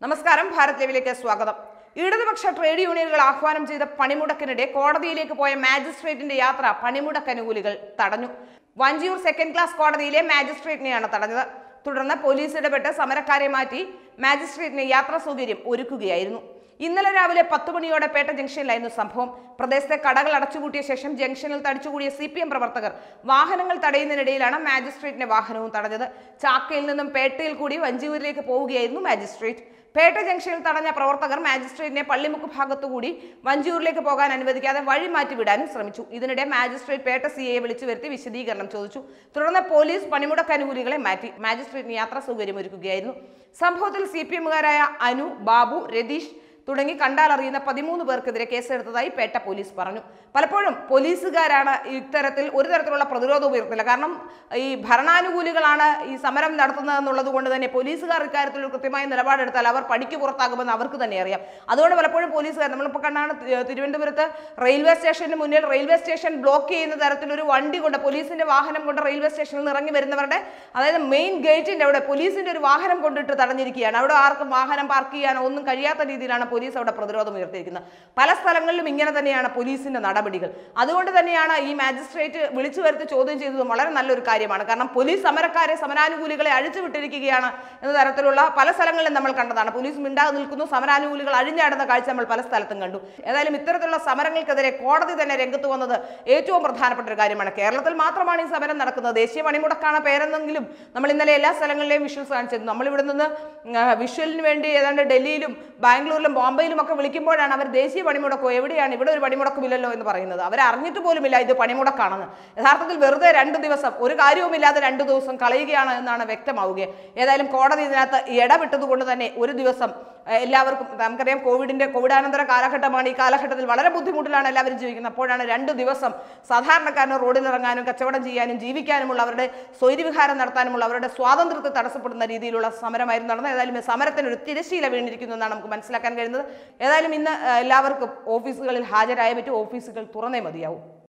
നമസ്കാരം ഭാരത് ലൈവിലേക്ക് സ്വാഗതം ഇടതുപക്ഷ ട്രേഡ് യൂണിയനുകൾ ആഹ്വാനം ചെയ്ത പണിമുടക്കിനിടെ കോടതിയിലേക്ക് പോയ മാജിസ്ട്രേറ്റിന്റെ യാത്ര പണിമുടക്ക് അനുകൂലികൾ തടഞ്ഞു വഞ്ചിയൂർ സെക്കൻഡ് ക്ലാസ് കോടതിയിലെ മാജിസ്ട്രേറ്റിനെയാണ് തടഞ്ഞത് തുടർന്ന് പോലീസ് ഇടപെട്ട് സമരക്കാരെ മാറ്റി മാജിസ്ട്രേറ്റിന് യാത്രാ സൗകര്യം ഒരുക്കുകയായിരുന്നു ഇന്നലെ രാവിലെ പത്ത് മണിയോടെ പേട്ട ജംഗ്ഷനിലായിരുന്നു സംഭവം പ്രദേശത്തെ കടകൾ അടച്ചുപൂട്ടിയ ശേഷം ജംഗ്ഷനിൽ തടിച്ചുകൂടിയ സി പി എം പ്രവർത്തകർ വാഹനങ്ങൾ തടയുന്നതിനിടയിലാണ് മാജിസ്ട്രേറ്റിന്റെ വാഹനവും തടഞ്ഞത് ചാക്കയിൽ നിന്നും പേട്ടയിൽ കൂടി വഞ്ചിയൂരിലേക്ക് പോവുകയായിരുന്നു മാജിസ്ട്രേറ്റ് പേട്ട ജംഗ്ഷനിൽ തടഞ്ഞ പ്രവർത്തകർ മാജിസ്ട്രേറ്റിനെ പള്ളിമുക്ക് ഭാഗത്തുകൂടി വഞ്ചിയൂരിലേക്ക് പോകാൻ അനുവദിക്കാതെ വഴി മാറ്റി വിടാനും ശ്രമിച്ചു ഇതിനിടെ മാജിസ്ട്രേറ്റ് പേട്ട സി എയെ വിളിച്ചു വരുത്തി വിശദീകരണം ചോദിച്ചു തുടർന്ന് പോലീസ് പണിമുടക്ക് അനുകൂലികളെ മാറ്റി മാജിസ്ട്രേറ്റിന് യാത്രാ സൗകര്യം ഒരുക്കുകയായിരുന്നു സംഭവത്തിൽ സി പി എമ്മുകാരായ അനു ബാബു രതീഷ് തുടങ്ങി കണ്ടാലറിയുന്ന പതിമൂന്ന് പേർക്കെതിരെ കേസെടുത്തതായി പേട്ട പോലീസ് പറഞ്ഞു പലപ്പോഴും പോലീസുകാരാണ് ഇത്തരത്തിൽ ഒരു തരത്തിലുള്ള പ്രതിരോധം ഉയർത്തില്ല കാരണം ഈ ഭരണാനുകൂലികളാണ് ഈ സമരം നടത്തുന്നതെന്നുള്ളത് കൊണ്ട് തന്നെ പോലീസുകാർ ഇക്കാര്യത്തിൽ ഒരു കൃത്യമായ നിലപാടെടുത്താൽ അവർ പടിക്ക് പുറത്താകുമെന്ന് അവർക്ക് തന്നെ അറിയാം അതുകൊണ്ട് പലപ്പോഴും പോലീസുകാർ നമ്മളിപ്പോൾ കണ്ടാണ് തി- തിരുവനന്തപുരത്ത് റെയിൽവേ സ്റ്റേഷന് മുന്നിൽ റെയിൽവേ സ്റ്റേഷൻ ബ്ലോക്ക് ചെയ്യുന്ന തരത്തിൽ ഒരു വണ്ടി കൊണ്ട് പോലീസിന്റെ വാഹനം കൊണ്ട് റെയിൽവേ സ്റ്റേഷനിൽ നിന്ന് ഇറങ്ങി വരുന്നവരുടെ അതായത് മെയിൻ ഗേറ്റിന്റെ അവിടെ പോലീസിന്റെ ഒരു വാഹനം കൊണ്ടിട്ട് തടഞ്ഞിരിക്കുകയാണ് അവിടെ ആർക്കും വാഹനം പാർക്ക് ചെയ്യാനോ ഒന്നും കഴിയാത്ത രീതിയിലാണ് പോലീസ് അവിടെ പ്രതിരോധം ഉയർത്തിയിരിക്കുന്നത് പല സ്ഥലങ്ങളിലും ഇങ്ങനെ തന്നെയാണ് പോലീസിന്റെ നടപടികൾ അതുകൊണ്ട് തന്നെയാണ് ഈ മാജിസ്ട്രേറ്റ് വിളിച്ചു വരുത്തി ചോദ്യം ചെയ്തതും വളരെ നല്ലൊരു കാര്യമാണ് കാരണം പോലീസ് സമരക്കാരെ സമരാനുകൂലികളെ അഴിച്ചു വിട്ടിരിക്കുകയാണ് എന്ന തരത്തിലുള്ള പല സ്ഥലങ്ങളിലും നമ്മൾ കണ്ടതാണ് പോലീസ് മിണ്ടാതെ നിൽക്കുന്നു സമരാനുകൂലികൾ അഴിഞ്ഞാടുന്ന കാഴ്ച നമ്മൾ പല സ്ഥലത്തും കണ്ടു ഏതായാലും ഇത്തരത്തിലുള്ള സമരങ്ങൾക്കെതിരെ കോടതി തന്നെ രംഗത്ത് വന്നത് ഏറ്റവും പ്രധാനപ്പെട്ട ഒരു കാര്യമാണ് കേരളത്തിൽ മാത്രമാണ് ഈ സമരം നടക്കുന്നത് ദേശീയ പണിമുടക്കാണ് പേരെന്നെങ്കിലും നമ്മൾ ഇന്നലെ എല്ലാ സ്ഥലങ്ങളിലെയും വിഷ്വൽസ് കാണിച്ചിരുന്നു നമ്മൾ ഇവിടെ നിന്ന് വിഷ്വലിന് വേണ്ടി ഏതാണ്ട് ഡൽഹിയിലും ബാംഗ്ലൂരിലും ബോംബെയിലും ഒക്കെ വിളിക്കുമ്പോഴാണ് അവർ ദേശീയ പണിമുടക്കോ എവിടെയാണ് ഇവിടെ ഒരു പണിമുടക്കുമില്ലല്ലോ എന്ന് പറയുന്നത് അവർ അറിഞ്ഞിട്ട് പോലുമില്ല ഇത് പണിമുടക്കാണെന്ന് യഥാർത്ഥത്തിൽ വെറുതെ രണ്ട് ദിവസം ഒരു കാര്യവുമില്ലാതെ രണ്ട് ദിവസം കളയുകയാണ് എന്നാണ് വ്യക്തമാവുക ഏതായാലും കോടതി ഇതിനകത്ത് ഇടപെട്ടത് കൊണ്ട് തന്നെ ഒരു ദിവസം ഏഹ്, എല്ലാവർക്കും നമുക്കറിയാം കോവിഡിന്റെ കോവിഡാനന്തര കാലഘട്ടമാണ് ഈ കാലഘട്ടത്തിൽ വളരെ ബുദ്ധിമുട്ടിലാണ് എല്ലാവരും ജീവിക്കുന്നത് അപ്പോഴാണ് രണ്ട് ദിവസം സാധാരണക്കാരന് റോഡിലിറങ്ങാനും കച്ചവടം ചെയ്യാനും ജീവിക്കാനുമുള്ള അവരുടെ സ്വൈര്യവിഹാരം നടത്താനുമുള്ള അവരുടെ സ്വാതന്ത്ര്യത്തെ തടസ്സപ്പെടുന്ന രീതിയിലുള്ള സമരമായിരുന്നു നടന്നത് ഏതായാലും ഈ സമരത്തിന് ഒരു തിരശ്ശീല വീണിരിക്കുന്നു എന്നാണ് നമുക്ക് മനസ്സിലാക്കാൻ കഴിയുന്നത് ഏതായാലും ഇന്ന് ഏഹ്, എല്ലാവർക്കും ഓഫീസുകളിൽ ഹാജരായ പറ്റും ഓഫീസുകൾ തുറന്നേ മതിയാവും